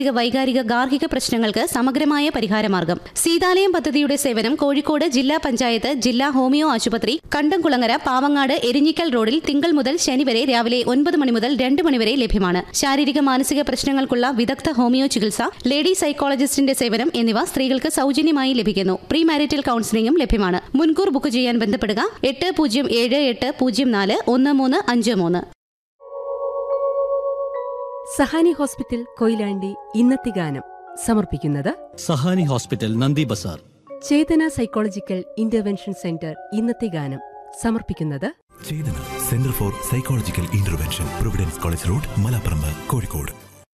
വൈകാരിക ഗാർഹിക പ്രശ്നങ്ങൾക്ക് സമഗ്രമായ പരിഹാരമാർഗം സീതാലയം പദ്ധതിയുടെ സേവനം കോഴിക്കോട് ജില്ലാ പഞ്ചായത്ത് ജില്ലാ ഹോമിയോ ആശുപത്രി കണ്ടംകുളങ്ങര പാവങ്ങാട് എരിഞ്ഞിക്കൽ റോഡിൽ തിങ്കൾ മുതൽ ശനി വരെ രാവിലെ ഒൻപത് മണി മുതൽ രണ്ട് മണി വരെ ലഭ്യമാണ് ശാരീരിക മാനസിക പ്രശ്നങ്ങൾക്കുള്ള വിദഗ്ധ ഹോമിയോ ചികിത്സ ലേഡി സൈക്കോളജിസ്റ്റിന്റെ സേവനം എന്നിവ സ്ത്രീകൾക്ക് സൗജന്യമായി ലഭിക്കുന്നു പ്രീ മാരിറ്റൽ കൌൺസിലിംഗും ലഭ്യമാണ് മുൻകൂർ ബുക്ക് ചെയ്യാൻ ബന്ധപ്പെടുക എട്ട് പൂജ്യം ഏഴ് എട്ട് പൂജ്യം നാല് ഒന്ന് മൂന്ന് അഞ്ച് മൂന്ന് സഹാനി ഹോസ്പിറ്റൽ കൊയിലാണ്ടി ഇന്നത്തെ ഗാനം സമർപ്പിക്കുന്നത് Sahani hospital Nandi Bazar Chetana psychological intervention centre ഇന്നത്തെ ഗാനം സമർപ്പിക്കുന്നത് Chetana centre for psychological intervention Providence college road Malaparamba Kozhikode